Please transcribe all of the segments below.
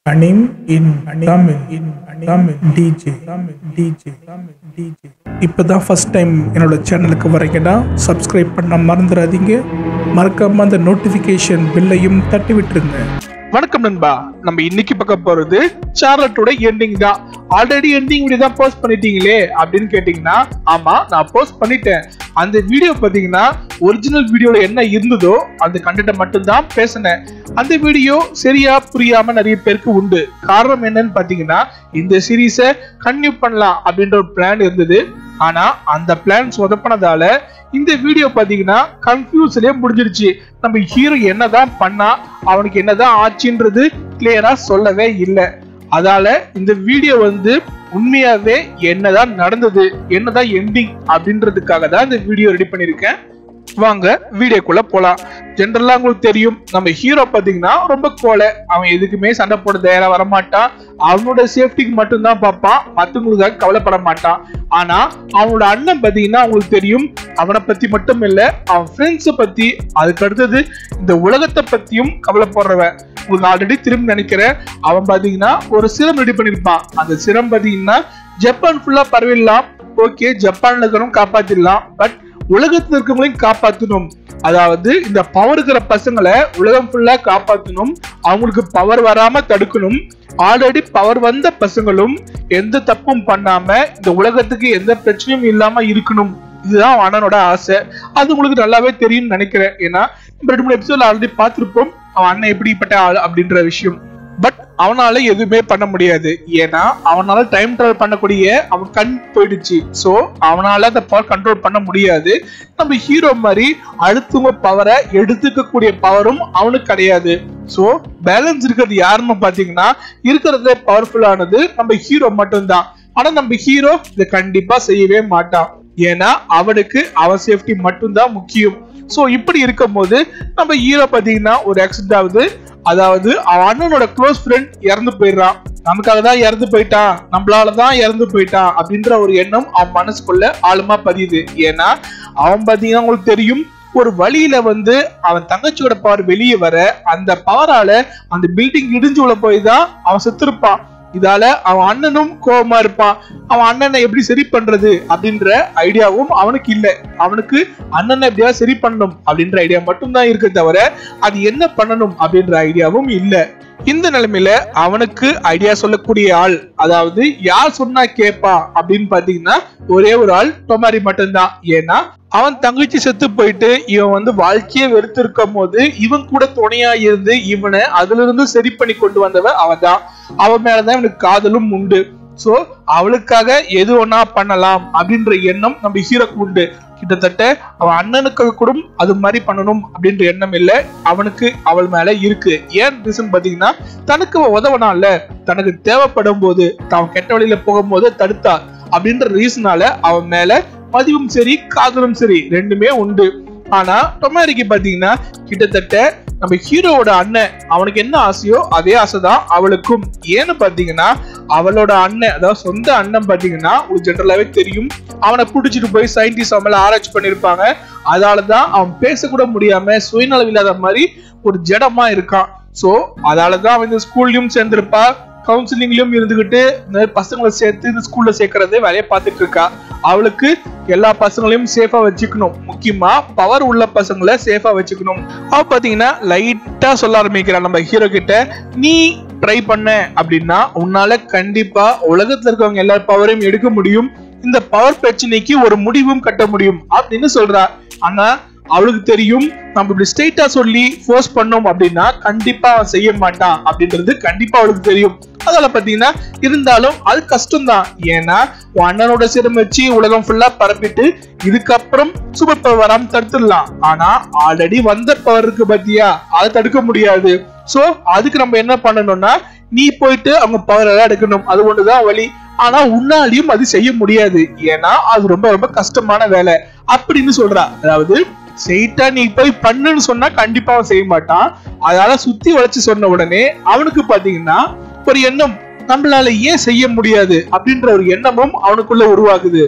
Anim in Tamil in Tamil DJ Tamil DJ Tamil DJ இப்போதான் first time என்னோட சேனலுக்கு வரீங்கன்னா சப்ஸ்கிரைப் பண்ண மறந்துடாதீங்க மறக்காம அந்த நோட்டிஃபிகேஷன் பில்லையும் தட்டி விட்டுருங்க வணக்கம் நண்பா நம்ம இன்னைக்கு பார்க்க போறது சார்லட்டோட எண்டிங் தான் ஆல்ரெடி எண்டிங் வீடியோ தான் போஸ்ட் பண்ணிட்டீங்களே அப்படின்னு கேட்டீங்கன்னா ஆமா நான் போஸ்ட் பண்ணிட்டேன் அந்த வீடியோ பாத்தீங்கன்னா ஒரிஜினல் வீடியோல என்ன இருந்ததோ அந்த கண்டென்ட்டை மட்டும்தான் பேசினேன் அந்த வீடியோ சரியா புரியாம நிறைய பேருக்கு உண்டு காரணம் என்னன்னு பாத்தீங்கன்னா இந்த சீரீஸை கன்டினியூ பண்ணலாம் அப்படின்ற ஒரு பிளான் இருந்தது ஆனா அந்த பிளான் சொதப்பினதால இந்த வீடியோ பாத்தீங்கன்னா கன்ஃபியூஸ்லயே முடிஞ்சிருச்சு நம்ம ஹீரோ என்னதான் பண்ணா அவனுக்கு என்னதான் ஆச்சுன்றது கிளியரா சொல்லவே இல்லை அதால இந்த வீடியோ வந்து உண்மையாவே என்னதான் நடந்தது என்னதான் எண்டிங் அப்படின்றதுக்காக தான் இந்த வீடியோ ரெடி பண்ணியிருக்கேன் வாங்க வீடியோக்குள்ள போலாம் ஜென்ரலா உங்களுக்கு தெரியும் நம்ம ஹீரோ பாத்தீங்கன்னா ரொம்ப கோலை அவன் எதுக்குமே சண்டை போட தயாரா வரமாட்டான் அவனோட சேஃப்டிக்கு மட்டும்தான் பார்ப்பான் மத்தவங்களுக்காக கவலைப்பட மாட்டான் ஆனா அவனோட அண்ணன் பாத்தீங்கன்னா உங்களுக்கு தெரியும் அவனை பத்தி மட்டும் இல்ல அவன் ஃப்ரெண்ட்ஸை பத்தி அதுக்கு அடுத்தது இந்த உலகத்தை பத்தியும் கவலைப்படுறவன் உங்களுக்கு ஆல்ரெடி திரும்பி நினைக்கிறேன் அவன் பாத்தீங்கன்னா ஒரு சிரம் ரெடி பண்ணிருப்பான் அந்த சிரம் பாத்தீங்கன்னா ஜப்பான் ஃபுல்லா பரவிடலாம் ஓகே ஜப்பான்ல இருக்கிறவங்க காப்பாத்திடலாம் பட் உலகத்துல இருக்கவங்களையும் காப்பாத்தணும் அதாவது இந்த பவர் இருக்கிற பசங்களை உலகம் ஃபுல்லா காப்பாத்தணும் அவங்களுக்கு பவர் வராம தடுக்கணும் ஆல்ரெடி பவர் வந்த பசங்களும் எந்த தப்பும் பண்ணாம இந்த உலகத்துக்கு எந்த பிரச்சனையும் இல்லாம இருக்கணும் இதுதான் அவன் அண்ணனோட ஆசை அது உங்களுக்கு நல்லாவே தெரியும்னு நினைக்கிறேன் ஏன்னா நம்ம ரெண்டு மூணு எபிசோட்ல ஆல்ரெடி பார்த்திருப்போம் அவன் அண்ணன் எப்படிப்பட்ட ஆள் அப்படின்ற விஷயம் பட் அவனால எதுவுமே பண்ண முடியாது ஏன்னா அவனால டைம் டிராவல் பண்ணக்கூடிய அவன் கண் போயிடுச்சு சோ அவனால அந்த பவர் கண்ட்ரோல் பண்ண முடியாது நம்ம ஹீரோ மாதிரி அடுத்தவங்க பவரை எடுத்துக்கக்கூடிய பவரும் அவனுக்கு கிடையாது சோ பேலன்ஸ் இருக்கிறது யாருன்னு பாத்தீங்கன்னா இருக்கிறதுல பவர்ஃபுல்லானது நம்ம ஹீரோ மட்டும்தான் ஆனா நம்ம ஹீரோ இதை கண்டிப்பா செய்யவே மாட்டான் ஏன்னா அவனுக்கு அவன் சேஃப்டி மட்டும்தான் முக்கியம் சோ இப்படி இருக்கும்போது நம்ம ஹீரோ பாத்தீங்கன்னா ஒரு ஆக்சிடென்ட் ஆகுது அதாவது அவன் அண்ணனோட க்ளோஸ் ஃப்ரெண்ட் இறந்து போயிடுறான் நமக்காக தான் இறந்து போயிட்டான் நம்மளால தான் இறந்து போயிட்டான் அப்படின்ற ஒரு எண்ணம் அவன் மனசுக்குள்ள ஆழமா பதியுது ஏன்னா அவன் பாத்தீங்கன்னா உங்களுக்கு தெரியும் ஒரு வழியில வந்து அவன் தங்கச்சியோட பவர் வெளியே வர அந்த பவரால அந்த பில்டிங் இடிஞ்சு உள்ள போய் தான் அவன் செத்துருப்பான் இதால அவன் அண்ணனும் கோபமா இருப்பான் அவன் அண்ணனை எப்படி சரி பண்றது அப்படின்ற ஐடியாவும் அவனுக்கு இல்ல அவனுக்கு அண்ணனை எப்படியாவது சரி பண்ணணும் அப்படின்ற ஐடியா மட்டும்தான் இருக்கு தவிர அது என்ன பண்ணணும் அப்படின்ற ஐடியாவும் இல்ல இந்த நிலைமையில அவனுக்கு ஐடியா சொல்லக்கூடிய ஆள் அதாவது யார் சொன்னா கேப்பா அப்படின்னு பாத்தீங்கன்னா ஒரே ஒரு ஆள் டொமாரி மட்டும்தான் ஏன்னா அவன் தங்கச்சி செத்து போயிட்டு இவன் வந்து வாழ்க்கையே வெறுத்து இருக்கும் போது இவன் கூட துணையா இருந்து இவனை அதுல இருந்து சரி பண்ணி கொண்டு வந்தவன் அவன் தான் அவன் மேலதான் இவனுக்கு காதலும் உண்டு சோ அவளுக்காக எது ஒன்னா பண்ணலாம் அப்படின்ற எண்ணம் நம்ம ஹீரோக்கு உண்டு கிட்டத்தட்ட அவன் அண்ணனுக்காக கூட அது மாதிரி பண்ணணும் அப்படின்ற எண்ணம் இல்ல அவனுக்கு அவள் மேல இருக்கு ஏன் ரீசன் பாத்தீங்கன்னா தனக்கு அவன் உதவனால தனக்கு தேவைப்படும் போது தான் கெட்ட வழியில போகும்போது தடுத்தா அப்படின்ற ரீசனால அவன் மேல பதிவும் சரி காதலும் சரி ரெண்டுமே உண்டு ஆனா டொமாரிக்கு பாத்தீங்கன்னா கிட்டத்தட்ட நம்ம ஹீரோவோட அண்ணன் அவனுக்கு என்ன ஆசையோ அதே ஆசைதான் அவளுக்கும் ஏன்னு பாத்தீங்கன்னா அவளோட அண்ணன் அதாவது சொந்த அண்ணன் பாத்தீங்கன்னா ஒரு ஜென்ரலாவே தெரியும் அவனை பிடிச்சிட்டு போய் சயின்டிஸ்ட் அவன் மேல ஆராய்ச்சி பண்ணிருப்பாங்க அதனாலதான் அவன் பேசக்கூட முடியாம சுயநலம் இல்லாத மாதிரி ஒரு ஜடமா இருக்கான் சோ அதாலதான் அவன் இந்த ஸ்கூல்லயும் சேர்ந்திருப்பா கவுன்சிலிங்லயும் இருந்துகிட்டு இந்த பசங்களை சேர்த்து இந்த ஸ்கூல்ல சேர்க்கறது வேலையை பார்த்துட்டு இருக்கா அவளுக்கு எல்லா பசங்களையும் சேஃபா வச்சுக்கணும் முக்கியமா பவர் உள்ள பசங்களை சேஃபா வச்சுக்கணும் அவ பாத்தீங்கன்னா லைட்டா சொல்ல ஆரம்பிக்கிறான் நம்ம ஹீரோ கிட்ட நீ ட்ரை பண்ண அப்படின்னா உன்னால கண்டிப்பா உலகத்துல இருக்கவங்க எல்லா பவரையும் எடுக்க முடியும் இந்த பவர் பிரச்சனைக்கு ஒரு முடிவும் கட்ட முடியும் அப்படின்னு சொல்றா ஆனா அவளுக்கு தெரியும் நம்ம இப்படி ஸ்ட்ரெயிட்டா சொல்லி ஃபோர்ஸ் பண்ணோம் அப்படின்னா கண்டிப்பா அவன் செய்ய மாட்டான் அப்படின்றது கண்டிப்பா அவளுக்கு தெரியும் அதனால பாத்தீங்கன்னா இருந்தாலும் அது கஷ்டம் தான் ஏன்னா உன் அண்ணனோட சிரம் வச்சு உலகம் ஃபுல்லா பரப்பிட்டு இதுக்கப்புறம் சூப்பர் பவர் வராம தடுத்துடலாம் ஆனா ஆல்ரெடி வந்த பவர் இருக்கு பாத்தியா அதை தடுக்க முடியாது சோ அதுக்கு நம்ம என்ன பண்ணணும்னா நீ போயிட்டு அவங்க பவர் எல்லாம் எடுக்கணும் அது ஒண்ணுதான் வழி ஆனா உன்னாலையும் அது செய்ய முடியாது ஏன்னா அது ரொம்ப ரொம்ப கஷ்டமான வேலை அப்படின்னு சொல்றா அதாவது ஸ்ட்ரெயிட்டா நீ போய் பண்ணுன்னு சொன்னா கண்டிப்பா அவன் செய்ய மாட்டான் அதனால சுத்தி வளைச்சு சொன்ன உடனே அவனுக்கு பாத்தீங்கன்னா ஒரு எண்ணம் நம்மளால ஏன் செய்ய முடியாது அப்படின்ற ஒரு எண்ணமும் அவனுக்குள்ள உருவாகுது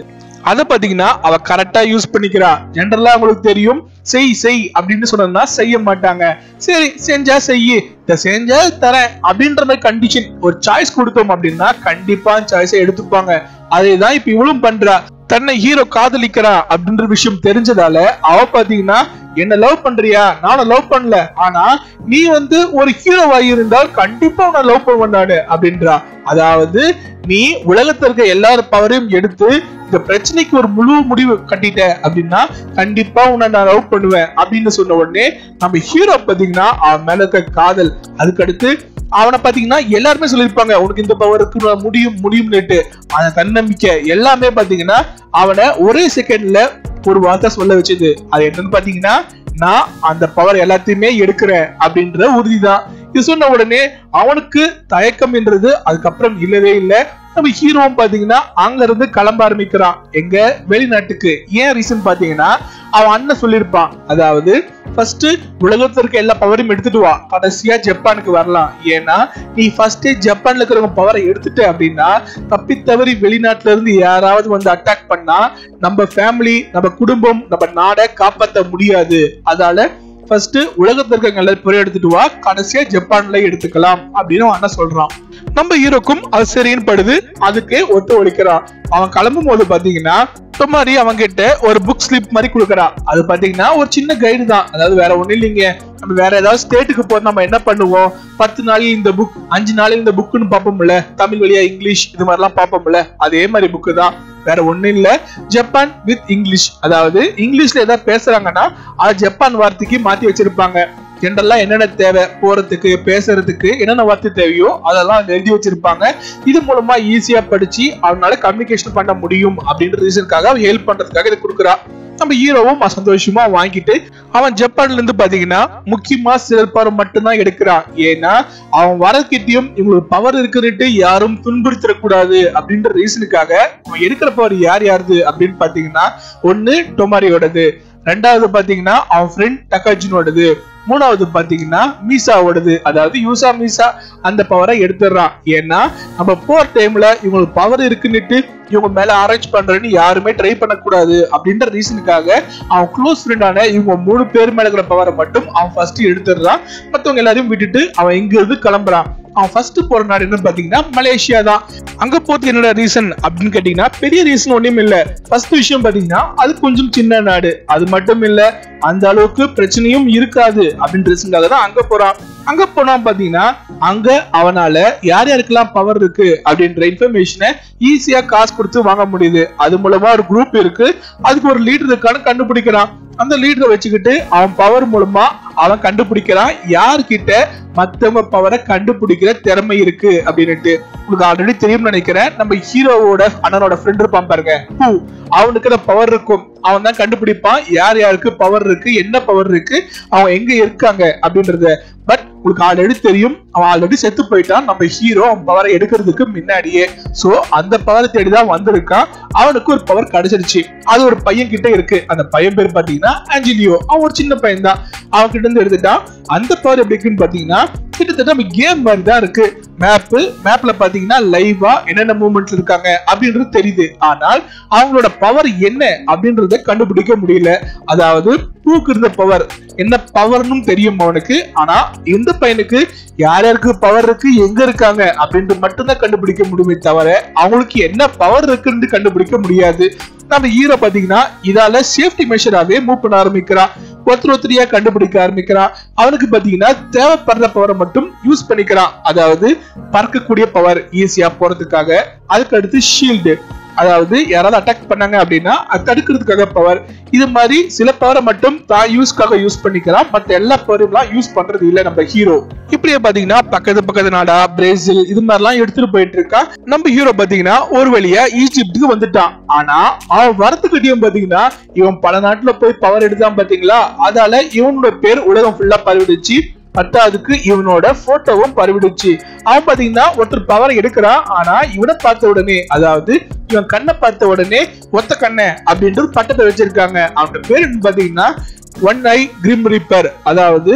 அதை பாத்தீங்கன்னா அவ கரெக்டா யூஸ் பண்ணிக்கிறா ஜென்ரலா உங்களுக்கு தெரியும் செய் செய் அப்படின்னு சொன்னோம்னா செய்ய மாட்டாங்க சரி செஞ்சா செய்யு இத செஞ்சா தரேன் அப்படின்ற மாதிரி கண்டிஷன் ஒரு சாய்ஸ் கொடுத்தோம் அப்படின்னா கண்டிப்பா சாய்ஸை எடுத்துப்பாங்க அதேதான் இப்ப இவளும் பண்றா தன்னை ஹீரோ காதலிக்கிறா அப்படின்ற விஷயம் தெரிஞ்சதால அவ பாத்தீங்கன்னா என்ன லவ் பண்றியா நானும் லவ் பண்ணல ஆனா நீ வந்து ஒரு ஹீரோவா இருந்தால் கண்டிப்பா உன்னை லவ் பண்ணுவேன் நானு அப்படின்றா அதாவது நீ உலகத்துல இருக்க எல்லார் பவரையும் எடுத்து இந்த பிரச்சனைக்கு ஒரு முழு முடிவு கட்டிட்ட அப்படின்னா கண்டிப்பா உன்னை நான் லவ் பண்ணுவேன் அப்படின்னு சொன்ன உடனே நம்ம ஹீரோ பாத்தீங்கன்னா அவன் மேல இருக்க காதல் அதுக்கடுத்து அவனை பாத்தீங்கன்னா எல்லாருமே சொல்லியிருப்பாங்க உனக்கு இந்த பவர் இருக்கு முடியும் முடியும்னுட்டு அந்த தன்னம்பிக்கை எல்லாமே பாத்தீங்கன்னா அவனை ஒரே செகண்ட்ல ஒரு வார்த்தை சொல்ல வச்சது அது என்னன்னு பாத்தீங்கன்னா நான் அந்த பவர் எல்லாத்தையுமே எடுக்கிறேன் அப்படின்ற உறுதிதான் இது சொன்ன உடனே அவனுக்கு தயக்கம் என்றது அதுக்கப்புறம் இல்லவே இல்லை நம்ம ஹீரோவும் பாத்தீங்கன்னா அங்க இருந்து கிளம்ப ஆரம்பிக்கிறான் எங்க வெளிநாட்டுக்கு ஏன் ரீசன் பாத்தீங்கன்னா அவன் அண்ணன் சொல்லியிருப்பான் அதாவது ஃபர்ஸ்ட் உலகத்துல இருக்க எல்லா பவரையும் எடுத்துட்டு வா கடைசியா ஜப்பானுக்கு வரலாம் ஏன்னா நீ ஃபர்ஸ்டே ஜப்பான்ல இருக்கிறவங்க பவரை எடுத்துட்ட அப்படின்னா தப்பி தவறி வெளிநாட்டுல இருந்து யாராவது வந்து அட்டாக் பண்ணா நம்ம ஃபேமிலி நம்ம குடும்பம் நம்ம நாடை காப்பாற்ற முடியாது அதால ஃபர்ஸ்ட் உலகத்துல இருக்க எல்லா பொருள் எடுத்துட்டு வா கடைசியா ஜப்பான்ல எடுத்துக்கலாம் அப்படின்னு அவன் அண்ணன் சொல்றான் நம்ம ஹீரோக்கும் அது சரின்னு படுது அதுக்கே ஒத்து ஒழிக்கிறான் அவன் கிளம்பும் போது பாத்தீங்கன்னா மாதிரி அவங்க கிட்ட ஒரு புக் ஸ்லிப் மாதிரி கொடுக்குறா அது பாத்தீங்கன்னா ஒரு சின்ன கைடு தான் அதாவது வேற ஒண்ணும் இல்லைங்க நம்ம வேற ஏதாவது ஸ்டேட்டுக்கு போய் நம்ம என்ன பண்ணுவோம் பத்து நாளைக்கு இந்த புக் அஞ்சு நாளைக்கு இந்த புக்குன்னு பார்ப்போம்ல தமிழ் வழியா இங்கிலீஷ் இது மாதிரிலாம் பார்ப்போம்ல அதே மாதிரி புக்கு தான் வேற ஒண்ணும் இல்ல ஜப்பான் வித் இங்கிலீஷ் அதாவது இங்கிலீஷ்ல ஏதாவது பேசுறாங்கன்னா அது ஜப்பான் வார்த்தைக்கு மாத்தி வச்சிருப்பாங்க ஜென்ரலா என்னென்ன தேவை போறதுக்கு பேசுறதுக்கு என்னென்ன வார்த்தை தேவையோ அதெல்லாம் அங்க எழுதி வச்சிருப்பாங்க இது மூலமா ஈஸியா படிச்சு அவனால கம்யூனிகேஷன் பண்ண முடியும் அப்படின்ற ரீசனுக்காக அவன் ஹெல்ப் பண்றதுக்காக இதை கொடுக்குறா நம்ம ஹீரோவும் சந்தோஷமா வாங்கிட்டு அவன் ஜப்பான்ல இருந்து பாத்தீங்கன்னா முக்கியமா சிலர் பவர் மட்டும்தான் எடுக்கிறான் ஏன்னா அவன் வரக்கிட்டையும் இவங்களுக்கு பவர் இருக்குன்னுட்டு யாரும் துன்புறுத்திடக்கூடாது அப்படின்ற ரீசனுக்காக அவன் எடுக்கிற பவர் யார் யாருது அப்படின்னு பாத்தீங்கன்னா ஒண்ணு டொமாரியோடது ரெண்டாவது பாத்தீங்கன்னா அவன் ஃப்ரெண்ட் டக்காஜினோடது மூணாவது பாத்தீங்கன்னா மீசாவோடது அதாவது யூசா மீசா அந்த பவரை எடுத்துடுறான் ஏன்னா நம்ம போற டைம்ல இவங்களுக்கு பவர் இருக்குன்னுட்டு இவங்க மேல அரேஞ்ச் பண்றேன்னு யாருமே ட்ரை பண்ணக்கூடாது அப்படின்ற ரீசனுக்காக அவன் க்ளோஸ் ஃப்ரெண்டான இவங்க மூணு பேர் மேல இருக்கிற பவரை மட்டும் அவன் ஃபர்ஸ்ட் எடுத்துடுறான் மத்தவங்க எல்லாரையும் விட்டுட்டு அவன் இங்க இருந்து கிளம்புறான் அவன் ஃபர்ஸ்ட் போற நாடு என்னன்னு பாத்தீங்கன்னா மலேசியா தான் அங்க போறதுக்கு என்னோட ரீசன் அப்படின்னு கேட்டீங்கன்னா பெரிய ரீசன் ஒண்ணும் இல்ல ஃபர்ஸ்ட் விஷயம் பாத்தீங்கன்னா அது கொஞ்சம் சின்ன நாடு அது மட்டும் இல்ல அந்த அளவுக்கு பிரச்சனையும் இருக்காது அப்படின்ற ரீசனுக்காக தான் அங்க போறான் அங்க போனா பாத்தீங்கன்னா அங்க அவனால யார் யாருக்கெல்லாம் பவர் இருக்கு அப்படின்ற இன்ஃபர்மேஷனை ஈஸியா காசு கொடுத்து வாங்க முடியுது அது மூலமா ஒரு குரூப் இருக்கு அதுக்கு ஒரு லீடர் இருக்கான்னு கண்டுபிடிக்கிறான் அந்த லீடரை வச்சுக்கிட்டு அவன் பவர் மூலமா அவன் கண்டுபிடிக்கிறான் யார்கிட்ட மத்தவங்க பவரை கண்டுபிடிக்கிற திறமை இருக்கு அப்படின்னுட்டு உங்களுக்கு ஆல்ரெடி தெரியும்னு நினைக்கிறேன் நம்ம ஹீரோவோட அண்ணனோட ஃப்ரெண்ட் இருப்பான் பாருங்க ஹூ அவனுக்கு அந்த பவர் இருக்கும் அவன் தான் கண்டுபிடிப்பான் யார் யாருக்கு பவர் இருக்கு என்ன பவர் இருக்கு அவங்க எங்க இருக்காங்க அப்படின்றத பட் உங்களுக்கு ஆல்ரெடி தெரியும் அவன் ஆல்ரெடி செத்து போயிட்டான் நம்ம ஹீரோ அவன் பவரை எடுக்கிறதுக்கு முன்னாடியே சோ அந்த பவரை தேடி தான் வந்திருக்கான் அவனுக்கு ஒரு பவர் கிடைச்சிருச்சு அது ஒரு பையன் கிட்ட இருக்கு அந்த பையன் பேர் பாத்தீங்கன்னா ஆஞ்சலியோ அவன் ஒரு சின்ன பையன் தான் அவன் கிட்ட இருந்து எடுத்துட்டான் அந்த பவர் எப்படி இருக்குன்னு பாத்தீங்கன்னா கிட்டத்தட்ட நம்ம கேம் மாதிரி தான் இருக்கு மேப் மேப்ல பாத்தீங்கன்னா லைவா என்னென்ன மூவ்மெண்ட்ஸ் இருக்காங்க அப்படின்றது தெரியுது ஆனால் அவங்களோட பவர் என்ன அப்படின்றத கண்டுபிடிக்க முடியல அதாவது பூக்கு இருந்த பவர் என்ன பவர்னு தெரியும் அவனுக்கு ஆனா எந்த பையனுக்கு யார் யாருக்கு பவர் இருக்கு எங்க இருக்காங்க அப்படின்ட்டு மட்டும்தான் கண்டுபிடிக்க முடியுமே தவிர அவங்களுக்கு என்ன பவர் இருக்குன்னு கண்டுபிடிக்க முடியாது நம்ம ஹீரோ பாத்தீங்கன்னா இதால சேஃப்டி மெஷராவே மூவ் பண்ண ஆரம்பிக்கிறான் ஒருத்தர் ஒருத்தரையா கண்டுபிடிக்க ஆரம்பிக்கிறான் அவனுக்கு பாத்தீங்கன்னா தேவைப்படுற பவரை மட்டும் யூஸ் பண்ணிக்கிறான் அதாவது பறக்கக்கூடிய பவர் ஈஸியா போறதுக்காக அதுக்கு அடுத்து ஷீல்டு அதாவது யாராவது அட்டாக் பண்ணாங்க அப்படின்னா அது தடுக்கிறதுக்காக பவர் இது மாதிரி சில பவரை மட்டும் தான் யூஸ்க்காக யூஸ் பண்ணிக்கிறான் மற்ற எல்லா பவரையும் யூஸ் பண்றது இல்ல நம்ம ஹீரோ இப்படியே பாத்தீங்கன்னா பக்கத்து பக்கத்து நாடா பிரேசில் இது மாதிரிலாம் எடுத்துட்டு போயிட்டு இருக்கான் நம்ம ஹீரோ பாத்தீங்கன்னா ஒரு வழியா ஈஜிப்டுக்கு வந்துட்டான் ஆனா அவன் வரத்துக்கிட்டையும் பாத்தீங்கன்னா இவன் பல நாட்டுல போய் பவர் எடுத்தான் பாத்தீங்களா அதால இவனோட பேர் உலகம் ஃபுல்லா பரவிடுச்சு பத்தாவதுக்கு இவனோட போட்டோவும் பரவிடுச்சு அவன் பாத்தீங்கன்னா ஒருத்தர் பவர் எடுக்கிறான் ஆனா இவனை பார்த்த உடனே அதாவது இவன் கண்ணை பார்த்த உடனே ஒத்த கண்ணை அப்படின்ட்டு ஒரு பட்டத்தை வச்சிருக்காங்க அவனோட பேர் என்ன பாத்தீங்கன்னா ஒன் ஐ கிரிம் ரிப்பர் அதாவது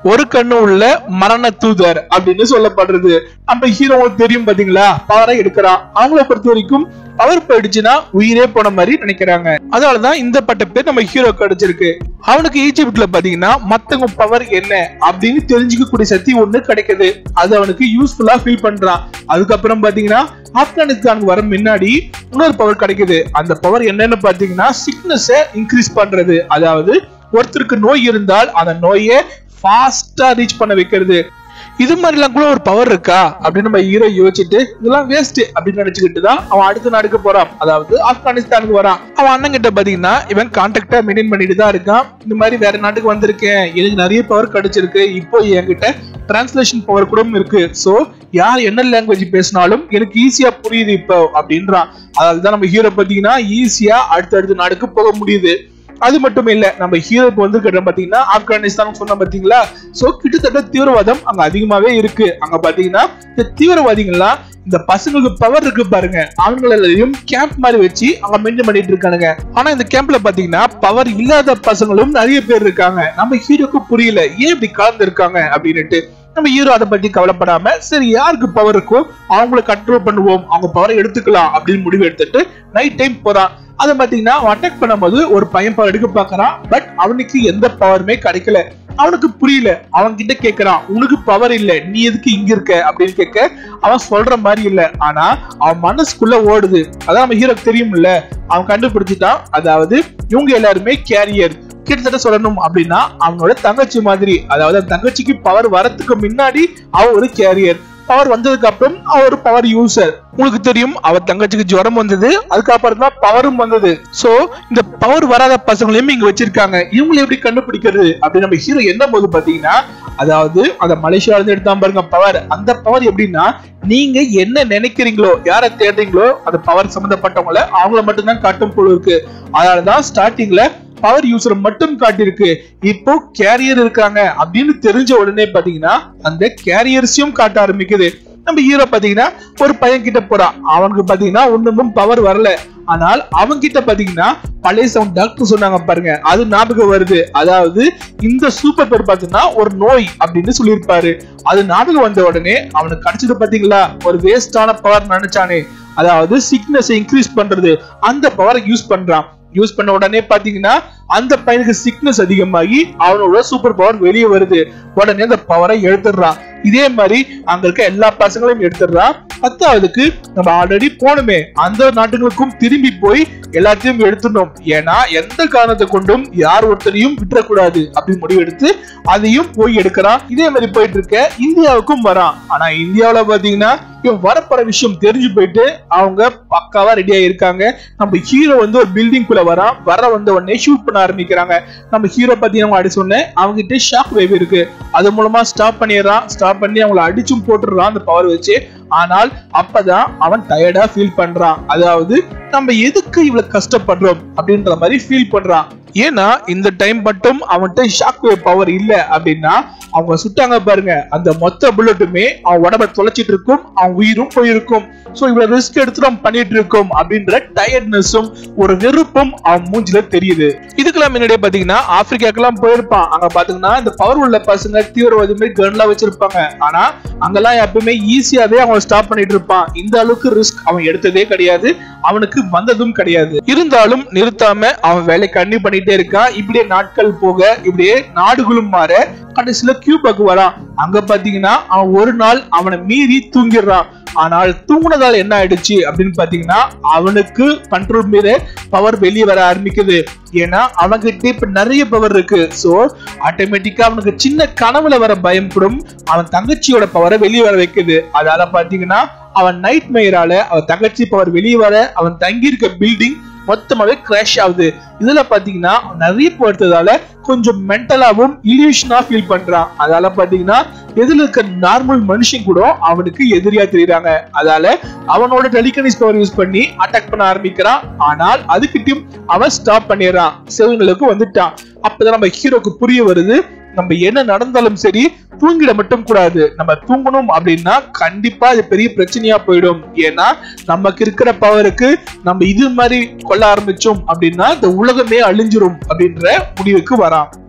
ஒரு கண்ணு உள்ள மரண தூதர் அப்படின்னு சொல்லப்படுறது நம்ம ஹீரோவும் தெரியும் பாத்தீங்களா பவரை எடுக்கிறான் அவங்கள பொறுத்த வரைக்கும் பவர் போயிடுச்சுன்னா உயிரே போன மாதிரி நினைக்கிறாங்க அதனாலதான் இந்த பட்ட பேர் நம்ம ஹீரோ கிடைச்சிருக்கு அவனுக்கு ஈஜிப்ட்ல பாத்தீங்கன்னா மத்தவங்க பவர் என்ன அப்படின்னு தெரிஞ்சுக்க கூடிய சக்தி ஒண்ணு கிடைக்குது அது அவனுக்கு யூஸ்ஃபுல்லா ஃபீல் பண்றான் அதுக்கப்புறம் பாத்தீங்கன்னா ஆப்கானிஸ்தானுக்கு வர முன்னாடி இன்னொரு பவர் கிடைக்குது அந்த பவர் என்னன்னு பாத்தீங்கன்னா சிக்னஸ் இன்க்ரீஸ் பண்றது அதாவது ஒருத்தருக்கு நோய் இருந்தால் அந்த நோயை ஃபாஸ்டா ரீச் பண்ண வைக்கிறது இது மாதிரிலாம் கூட ஒரு பவர் இருக்கா அப்படின்னு நம்ம ஹீரோ யோசிச்சுட்டு இதெல்லாம் வேஸ்ட் அப்படின்னு நினைச்சுக்கிட்டு தான் அவன் அடுத்த நாடுக்கு போறான் அதாவது ஆப்கானிஸ்தானுக்கு வரான் அவன் அண்ணன் கிட்ட பாத்தீங்கன்னா இவன் கான்டாக்டா மெயின்டைன் பண்ணிட்டு தான் இருக்கான் இந்த மாதிரி வேற நாட்டுக்கு வந்திருக்கேன் எனக்கு நிறைய பவர் கிடைச்சிருக்கு இப்போ என்கிட்ட டிரான்ஸ்லேஷன் பவர் கூட இருக்கு சோ யார் என்ன லாங்குவேஜ் பேசினாலும் எனக்கு ஈஸியா புரியுது இப்போ அப்படின்றான் அதாவது தான் நம்ம ஹீரோ பாத்தீங்கன்னா ஈஸியா அடுத்தடுத்த நாடுக்கு போக முடியுது அது மட்டும் இல்ல நம்ம ஹீரோக்கு வந்து பாத்தீங்கன்னா ஆப்கானிஸ்தான் சொன்ன பாத்தீங்களா சோ கிட்டத்தட்ட தீவிரவாதம் அங்க அதிகமாவே இருக்கு அங்க பாத்தீங்கன்னா இந்த தீவிரவாதிகள்லாம் இந்த பசங்களுக்கு பவர் இருக்கு பாருங்க அவங்கள எல்லாரையும் கேம்ப் மாதிரி வச்சு அங்க மெயின்டைன் பண்ணிட்டு இருக்கானுங்க ஆனா இந்த கேம்ப்ல பாத்தீங்கன்னா பவர் இல்லாத பசங்களும் நிறைய பேர் இருக்காங்க நம்ம ஹீரோக்கு புரியல ஏன் இப்படி கலந்து இருக்காங்க அப்படின்னுட்டு நம்ம ஹீரோ அதை பத்தி கவலைப்படாம சரி யாருக்கு பவர் இருக்கோ அவங்கள கண்ட்ரோல் பண்ணுவோம் அவங்க பவரை எடுத்துக்கலாம் அப்படின்னு முடிவு எடுத்துட்டு நைட் டைம் போறான் அதை பாத்தீங்கன்னா அவன் அட்டாக் பண்ணும்போது ஒரு பையன் பவர் எடுக்க பாக்குறான் பட் அவனுக்கு எந்த பவருமே கிடைக்கல அவனுக்கு புரியல அவன் கிட்ட கேக்குறான் உனக்கு பவர் இல்ல நீ எதுக்கு இங்க இருக்க அப்படின்னு கேட்க அவன் சொல்ற மாதிரி இல்ல ஆனா அவன் மனசுக்குள்ள ஓடுது அதான் நம்ம ஹீரோக்கு தெரியும்ல அவன் கண்டுபிடிச்சிட்டான் அதாவது இவங்க எல்லாருமே கேரியர் கிட்டத்தட்ட சொல்லணும் அப்படின்னா அவனோட தங்கச்சி மாதிரி அதாவது அந்த தங்கச்சிக்கு பவர் வரதுக்கு முன்னாடி அவ ஒரு கேரியர் பவர் வந்ததுக்கு அப்புறம் அவ ஒரு பவர் யூசர் உங்களுக்கு தெரியும் அவ தங்கச்சிக்கு ஜுரம் வந்தது அதுக்கப்புறம் தான் பவரும் வந்தது சோ இந்த பவர் வராத பசங்களையும் இங்க வச்சிருக்காங்க இவங்களை எப்படி கண்டுபிடிக்கிறது அப்படின்னு நம்ம ஹீரோ என்ன போது பாத்தீங்கன்னா அதாவது அந்த மலேசியால இருந்து எடுத்தா பாருங்க பவர் அந்த பவர் எப்படின்னா நீங்க என்ன நினைக்கிறீங்களோ யாரை தேடுறீங்களோ அந்த பவர் சம்பந்தப்பட்டவங்கள அவங்கள மட்டும்தான் காட்டும் போல இருக்கு அதனாலதான் ஸ்டார்டிங்ல பவர் யூசர் மட்டும் காட்டியிருக்கு இப்போ கேரியர் இருக்காங்க அப்படின்னு தெரிஞ்ச உடனே பாத்தீங்கன்னா அந்த கேரியர்ஸையும் காட்ட ஆரம்பிக்குது நம்ம ஹீரோ பாத்தீங்கன்னா ஒரு பையன் கிட்ட போறான் அவனுக்கு பாத்தீங்கன்னா ஒண்ணுமும் பவர் வரல ஆனால் அவங்க கிட்ட பாத்தீங்கன்னா பழைய சவுண்ட் டாக்டர் சொன்னாங்க பாருங்க அது ஞாபகம் வருது அதாவது இந்த சூப்பர் பேர் பாத்தீங்கன்னா ஒரு நோய் அப்படின்னு சொல்லியிருப்பாரு அது ஞாபகம் வந்த உடனே அவனுக்கு கிடைச்சது பாத்தீங்களா ஒரு வேஸ்டான பவர் நினைச்சானே அதாவது சிக்னஸ் இன்க்ரீஸ் பண்றது அந்த பவரை யூஸ் பண்றான் யூஸ் பண்ண உடனே பாத்தீங்கன்னா அந்த பையனுக்கு சிக்னஸ் அதிகமாகி அவனோட சூப்பர் பவர் வெளியே வருது உடனே அந்த பவரை எடுத்துடுறான் இதே மாதிரி அங்க இருக்க எல்லா பசங்களையும் எடுத்துடுறான் பத்தாவதுக்கு நம்ம ஆல்ரெடி போனோமே அந்த நாட்டுகளுக்கும் திரும்பி போய் எல்லாத்தையும் எடுத்துடணும் ஏன்னா எந்த காரணத்தை கொண்டும் யார் ஒருத்தரையும் விட்டுறக்கூடாது அப்படின்னு முடிவெடுத்து அதையும் போய் எடுக்கிறான் இதே மாதிரி போயிட்டு இருக்க இந்தியாவுக்கும் வரான் ஆனா இந்தியாவுல பாத்தீங்கன்னா இவன் வரப்போற விஷயம் தெரிஞ்சு போயிட்டு அவங்க பக்காவா ரெடியா இருக்காங்க நம்ம ஹீரோ வந்து ஒரு பில்டிங் குள்ள வரான் வர வந்த உடனே ஷூட் பண்ண ஆரம்பிக்கிறாங்க நம்ம ஹீரோ பாத்தீங்கன்னா அடி சொன்னேன் அவங்க கிட்ட ஷாக் வேவ் இருக்கு அது மூலமா ஸ்டாப் பண்ணிடுறான் ஸ்டாப் பண்ணி அவங்கள அடிச்சும் போட்டுடுறான் அந்த பவர் வச்சு ஆனால் அப்பதான் அவன் டயர்டா ஃபீல் பண்றான் அதாவது நம்ம எதுக்கு இவ்வளவு கஷ்டப்படுறோம் அப்படின்ற மாதிரி ஃபீல் பண்றான் ஏன்னா இந்த டைம் மட்டும் அவன்கிட்ட ஷாக் வேவ் பவர் இல்ல அப்படின்னா அவங்க சுட்டாங்க பாருங்க அந்த மொத்த புல்லட்டுமே அவன் உடம்ப தொலைச்சிட்டு இருக்கும் அவன் உயிரும் போயிருக்கும் சோ இவ்வளவு ரிஸ்க் எடுத்து நம்ம பண்ணிட்டு இருக்கோம் அப்படின்ற டயர்ட்னஸும் ஒரு வெறுப்பும் அவன் மூஞ்சில தெரியுது இதுக்கெல்லாம் முன்னாடியே பாத்தீங்கன்னா ஆப்பிரிக்காக்கெல்லாம் போயிருப்பான் அங்க பாத்தீங்கன்னா இந்த பவர் உள்ள பசங்க தீவிரவாதி மாதிரி கன்லாம் வச்சிருப்பாங்க ஆனா அங்கெல்லாம் எப்பவுமே ஈஸியாவே அவன் ஸ்டாப் பண்ணிட்டு இருப்பான் இந்த அளவுக்கு ரிஸ்க் அவன் எடுத்ததே கிடையாது அவனுக்கு வந்ததும் கிடையாது இருந்தாலும் நிறுத்தாம அவன் வேலை கண்ணி பண்ணிட்டே இருக்கான் இப்படியே நாட்கள் போக இப்படியே நாடுகளும் மாற கடைசியில கியூபாக்கு வரான் அங்க பாத்தீங்கன்னா அவன் ஒரு நாள் அவனை மீறி தூங்கிடுறான் ஆனால் தூங்குனதால என்ன ஆயிடுச்சு அப்படின்னு பாத்தீங்கன்னா அவனுக்கு கண்ட்ரோல் மீது பவர் வெளியே வர ஆரம்பிக்குது ஏன்னா அவன்கிட்ட இப்ப நிறைய பவர் இருக்கு சோ ஆட்டோமேட்டிக்கா அவனுக்கு சின்ன கனவுல வர பயம் கூட அவன் தங்கச்சியோட பவரை வெளியே வர வைக்குது அதால பாத்தீங்கன்னா அவன் நைட் மயிரால அவன் தங்கச்சி பவர் வெளியே வர அவன் தங்கி இருக்க பில்டிங் மொத்தமாவே கிராஷ் ஆகுது இதுல பாத்தீங்கன்னா நிறைய போடுறதால கொஞ்சம் மென்டலாவும் இல்யூஷனா ஃபீல் பண்றான் அதால பாத்தீங்கன்னா எதிர இருக்க நார்மல் மனுஷன் கூட அவனுக்கு எதிரியா தெரியுறாங்க அதால அவனோட டெலிகனிஸ் பவர் யூஸ் பண்ணி அட்டாக் பண்ண ஆரம்பிக்கிறான் ஆனால் அதுக்கிட்டையும் அவன் ஸ்டாப் பண்ணிடுறான் சிவங்களுக்கு வந்துட்டான் அப்பதான் நம்ம ஹீரோக்கு புரிய வருது நம்ம என்ன நடந்தாலும் சரி தூங்கிட மட்டும் கூடாது நம்ம தூங்கணும் அப்படின்னா கண்டிப்பா அது பெரிய பிரச்சனையா போயிடும் ஏன்னா நமக்கு இருக்கிற பவருக்கு நம்ம இது மாதிரி கொள்ள ஆரம்பிச்சோம் அப்படின்னா இந்த உலகமே அழிஞ்சிரும் அப்படின்ற முடிவுக்கு வரான்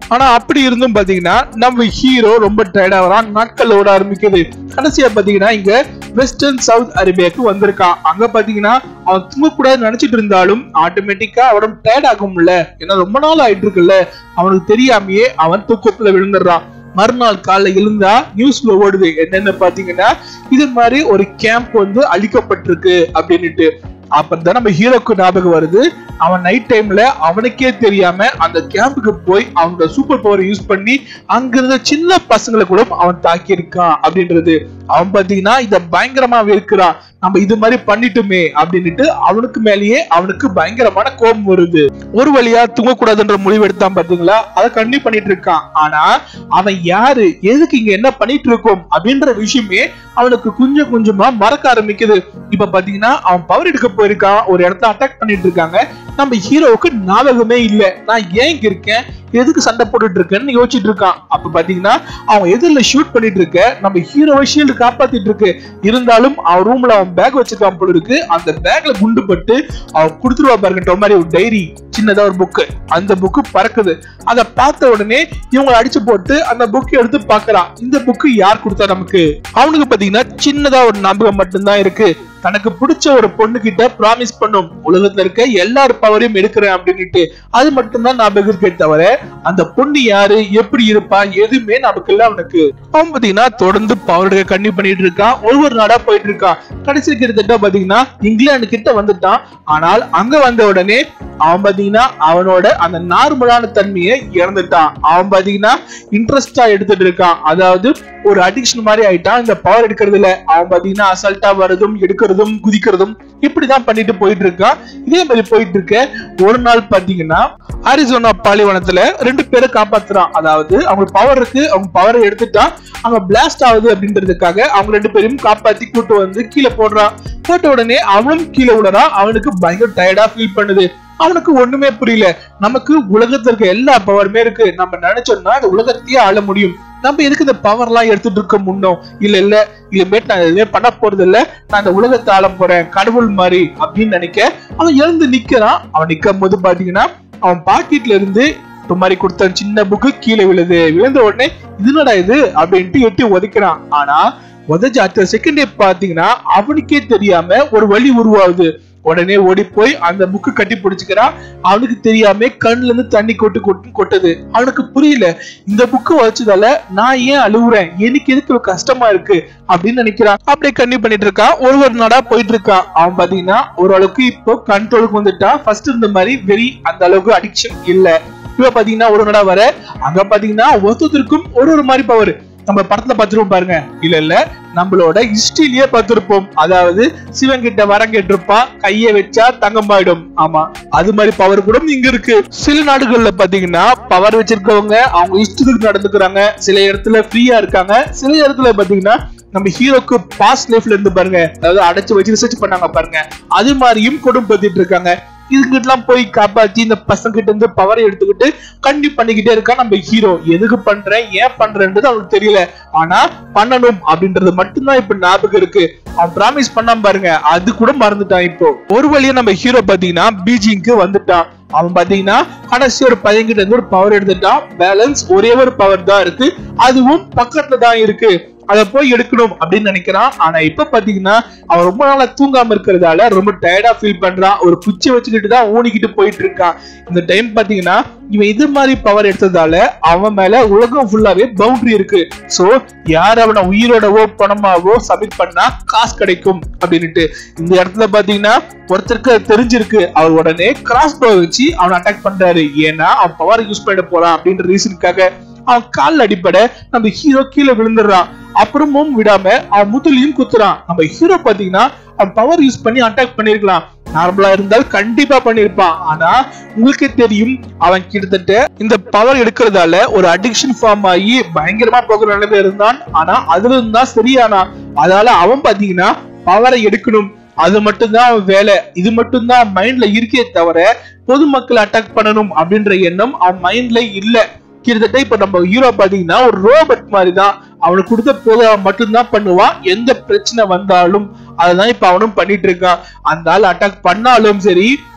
ஆனா அப்படி இருந்தும் பாத்தீங்கன்னா நம்ம ஹீரோ ரொம்ப டயர்டா வரான் நாட்கள் ஓட ஆரம்பிக்குது கடைசியா பாத்தீங்கன்னா இங்க வெஸ்டர்ன் சவுத் அரேபியாக்கு வந்திருக்கான் அங்க பாத்தீங்கன்னா அவன் தூங்கக்கூடாதுன்னு நினைச்சிட்டு இருந்தாலும் ஆட்டோமேட்டிக்கா அவன் டயர்ட் ஆகும்ல ஏன்னா ரொம்ப நாள் ஆயிட்டு இருக்குல்ல அவனுக்கு தெரியாமயே அவன் தூக்கத்துல விழுந்துடுறான் மறுநாள் காலைல எழுந்தா நியூஸ்ல ஓடுது என்னன்னு பாத்தீங்கன்னா இது மாதிரி ஒரு கேம்ப் வந்து அழிக்கப்பட்டிருக்கு அப்படின்னுட்டு அப்பதான் நம்ம ஹீரோக்கு ஞாபகம் வருது அவன் நைட் டைம்ல அவனுக்கே தெரியாம அந்த கேம்புக்கு போய் அவனோட சூப்பர் பவர் யூஸ் பண்ணி அங்க இருந்த சின்ன பசங்களை கூட அவன் தாக்கி இருக்கான் அப்படின்றது அவன் பாத்தீங்கன்னா இத பயங்கரமா வெறுக்கிறான் நம்ம இது மாதிரி பண்ணிட்டுமே அப்படின்னுட்டு அவனுக்கு மேலேயே அவனுக்கு பயங்கரமான கோபம் வருது ஒரு வழியா தூங்கக்கூடாதுன்ற முடிவு எடுத்தான் பாத்தீங்களா அதை கண்டினியூ பண்ணிட்டு இருக்கான் ஆனா அவன் யாரு எதுக்கு இங்க என்ன பண்ணிட்டு இருக்கோம் அப்படின்ற விஷயமே அவனுக்கு கொஞ்சம் கொஞ்சமா மறக்க ஆரம்பிக்குது இப்ப பாத்தீங்கன்னா அவன் பவர் எடுக்க போயிருக்கான் ஒரு இடத்த அட்டாக் பண்ணிட்டு இருக்காங்க நம்ம ஹீரோவுக்கு ஞாபகமே இல்ல நான் ஏன் இங்க இருக்கேன் எதுக்கு சண்டை போட்டுட்டு இருக்கேன்னு யோசிச்சுட்டு இருக்கான் அப்ப பாத்தீங்கன்னா அவன் எதிரில் ஷூட் பண்ணிட்டு இருக்க நம்ம ஹீரோவை ஷீல்டு காப்பாத்திட்டு இருக்கு இருந்தாலும் அவன் ரூம்ல அவன் பேக் வச்சிருக்கான் போல இருக்கு அந்த பேக்ல குண்டு பட்டு அவன் கொடுத்துருவா பாருங்க மாதிரி ஒரு டைரி சின்னதா ஒரு புக்கு அந்த புக்கு பறக்குது அதை பார்த்த உடனே இவங்க அடிச்சு போட்டு அந்த புக் எடுத்து பாக்குறான் இந்த புக்கு யார் கொடுத்தா நமக்கு அவனுக்கு பாத்தீங்கன்னா சின்னதா ஒரு ஞாபகம் மட்டும்தான் இருக்கு தனக்கு பிடிச்ச ஒரு பொண்ணு கிட்ட ப்ராமிஸ் பண்ணும் உலகத்துல இருக்க எல்லார் பவரையும் எடுக்கிறேன் அப்படின்னுட்டு அது மட்டும்தான் ஞாபகம் இருக்கே தவிர அந்த பொண்ணு யாரு எப்படி இருப்பா எதுவுமே நமக்கு இல்ல அவனுக்கு அவன் பாத்தீங்கன்னா தொடர்ந்து பவர் எடுக்க கண்ணி பண்ணிட்டு இருக்கான் ஒவ்வொரு நாடா போயிட்டு இருக்கான் கடைசி கிட்டத்தட்ட பாத்தீங்கன்னா இங்கிலாந்து கிட்ட வந்துட்டான் ஆனால் அங்க வந்த உடனே அவன் பாத்தீங்கன்னா அவனோட அந்த நார்மலான தன்மையை இழந்துட்டான் அவன் பாத்தீங்கன்னா இன்ட்ரெஸ்டா எடுத்துட்டு இருக்கான் அதாவது ஒரு அடிக்ஷன் மாதிரி ஆயிட்டான் இந்த பவர் எடுக்கிறதுல அவன் பாத்தீங்கன்னா அசால்ட்டா வர்றதும் எடுக்கிறதும் குதிக்கிறதும் இப்படிதான் பண்ணிட்டு போயிட்டு இருக்கான் இதே மாதிரி போயிட்டு இருக்க ஒரு நாள் பாத்தீங்கன்னா அரிசோனா பாலைவனத்துல ரெண்டு பேரை காப்பாத்துறான் அதாவது அவங்க பவர் இருக்கு அவங்க பவரை எடுத்துட்டா அங்க பிளாஸ்ட் ஆகுது அப்படின்றதுக்காக அவங்க ரெண்டு பேரையும் காப்பாத்தி கூட்டு வந்து கீழே போடுறான் போட்ட உடனே அவனும் கீழே விடுறான் அவனுக்கு பயங்கர டயர்டா ஃபீல் பண்ணுது அவனுக்கு ஒண்ணுமே புரியல நமக்கு உலகத்துல இருக்க எல்லா பவருமே இருக்கு நம்ம நினைச்சோம்னா இந்த உலகத்தையே ஆள முடியும் நம்ம எதுக்கு இந்த பவர் எல்லாம் எடுத்துட்டு இருக்க முன்னோம் இல்ல இல்ல இனிமேட்டு நான் எதுவுமே பண்ண போறது இல்ல நான் இந்த உலகத்தை ஆள போறேன் கடவுள் மாதிரி அப்படின்னு நினைக்க அவன் எழுந்து நிக்கிறான் அவன் நிக்கும் போது பாத்தீங்கன்னா அவன் பாக்கெட்ல இருந்து இந்த மாதிரி கொடுத்த சின்ன புக்கு கீழே விழுது விழுந்த உடனே இது என்னடா இது அப்படின்ட்டு எட்டி உதைக்கிறான் ஆனா உதச்ச அடுத்த செகண்டே பாத்தீங்கன்னா அவனுக்கே தெரியாம ஒரு வழி உருவாகுது உடனே ஓடி போய் அந்த புக்கு கட்டி பிடிச்சுக்கிறான் அவனுக்கு தெரியாம கண்ணுல இருந்து தண்ணி கொட்டு கொட்டு கொட்டுது அவனுக்கு புரியல இந்த புக்கு வச்சதால நான் ஏன் அழுகுறேன் எனக்கு எதுக்கு இவ்வளவு கஷ்டமா இருக்கு அப்படின்னு நினைக்கிறான் அப்படியே கண்ணி பண்ணிட்டு இருக்கான் ஒரு ஒரு நாடா போயிட்டு இருக்கான் அவன் பாத்தீங்கன்னா ஓரளவுக்கு இப்போ கண்ட்ரோலுக்கு வந்துட்டான் ஃபர்ஸ்ட் இருந்த மாதிரி வெறி அந்த அளவுக்கு அடிக்ஷன் இல்ல இப்ப பாத்தீங்கன்னா ஒரு நட வர அங்க பாத்தீங்கன்னா ஒருத்தருக்கும் ஒரு ஒரு மாதிரி பவர் நம்ம படத்துல பார்த்துருப்போம் பாருங்க இல்ல இல்ல நம்மளோட ஹிஸ்டரியிலேயே பார்த்திருப்போம் அதாவது சிவன் கிட்ட வரம் கேட்டிருப்பான் கைய வச்சா தங்கமாயிடும் ஆமா அது மாதிரி பவர் கூட இங்க இருக்கு சில நாடுகள்ல பாத்தீங்கன்னா பவர் வச்சிருக்கவங்க அவங்க இஷ்டத்துக்கு நடந்துக்கிறாங்க சில இடத்துல ஃப்ரீயா இருக்காங்க சில இடத்துல பாத்தீங்கன்னா நம்ம ஹீரோக்கு பாஸ்ட் லைஃப்ல இருந்து பாருங்க அதாவது அடைச்சு வச்சு ரிசர்ச் பண்ணாங்க பாருங்க அது மாதிரியும் கொடும்படுத்திட்டு இருக்காங்க இதுகிட்டலாம் போய் காப்பாத்தி இந்த பசங்க கிட்ட இருந்து பவரை எடுத்துக்கிட்டு கண்டி பண்ணிக்கிட்டே இருக்கான் நம்ம ஹீரோ எதுக்கு பண்றேன் ஏன் பண்றேன்றது அவனுக்கு தெரியல ஆனா பண்ணணும் அப்படின்றது மட்டும்தான் இப்ப ஞாபகம் இருக்கு அவன் ப்ராமிஸ் பண்ணாம பாருங்க அது கூட மறந்துட்டான் இப்போ ஒரு வழியா நம்ம ஹீரோ பாத்தீங்கன்னா பீஜிங்க்கு வந்துட்டான் அவன் பாத்தீங்கன்னா கடைசி ஒரு பையன் கிட்ட இருந்து ஒரு பவர் எடுத்துட்டான் பேலன்ஸ் ஒரே ஒரு பவர் தான் இருக்கு அதுவும் பக்கத்துல தான் இருக்கு அதை போய் எடுக்கணும் அப்படின்னு நினைக்கிறான் ஆனா இப்ப பாத்தீங்கன்னா அவன் ரொம்ப நாளா தூங்காம இருக்கிறதால ரொம்ப டயர்டா ஃபீல் பண்றான் ஒரு குச்சி வச்சுக்கிட்டு தான் ஊனிக்கிட்டு போயிட்டு இருக்கான் இந்த டைம் பாத்தீங்கன்னா இவன் இது மாதிரி பவர் எடுத்ததால அவன் மேல உலகம் ஃபுல்லாவே பவுண்டரி இருக்கு சோ யார் அவனை உயிரோடவோ பணமாவோ சப்மிட் பண்ணா காசு கிடைக்கும் அப்படின்னுட்டு இந்த இடத்துல பாத்தீங்கன்னா ஒருத்தருக்கு அது தெரிஞ்சிருக்கு அவர் உடனே கிராஸ் போ வச்சு அவனை அட்டாக் பண்றாரு ஏன்னா அவன் பவர் யூஸ் பண்ண போறான் அப்படின்ற ரீசனுக்காக அவன் கால் அடிப்பட நம்ம ஹீரோ கீழே விழுந்துடுறான் அப்புறமும் விடாம அவன் முதுலையும் குத்துறான் நம்ம ஹீரோ பாத்தீங்கன்னா அவன் பவர் யூஸ் பண்ணி அட்டாக் பண்ணிருக்கலாம் நார்மலா இருந்தால் கண்டிப்பா பண்ணிருப்பான் ஆனா உங்களுக்கே தெரியும் அவன் கிட்டத்தட்ட இந்த பவர் எடுக்கிறதால ஒரு அடிக்ஷன் ஃபார்ம் ஆகி பயங்கரமா போகிற நிலைமையில இருந்தான் ஆனா அதுல இருந்தா சரியானா அதனால அவன் பாத்தீங்கன்னா பவரை எடுக்கணும் அது மட்டும்தான் அவன் வேலை இது மட்டும்தான் மைண்ட்ல இருக்கே தவிர பொதுமக்களை அட்டாக் பண்ணணும் அப்படின்ற எண்ணம் அவன் மைண்ட்ல இல்ல கிட்டத்தட்ட இப்ப நம்ம ஹீரோ பாத்தீங்கன்னா ஒரு ரோபோட் மாதிரி தான் அவனுக்கு கொடுத்த போது அவன் மட்டும்தான் பண்ணுவான் எந்த பிரச்சனை வந்தாலும் அதுதான் இப்ப அவனும் பண்ணிட்டு இருக்கான் அந்த ஆள் அட்டாக் பண்ணாலும் சரி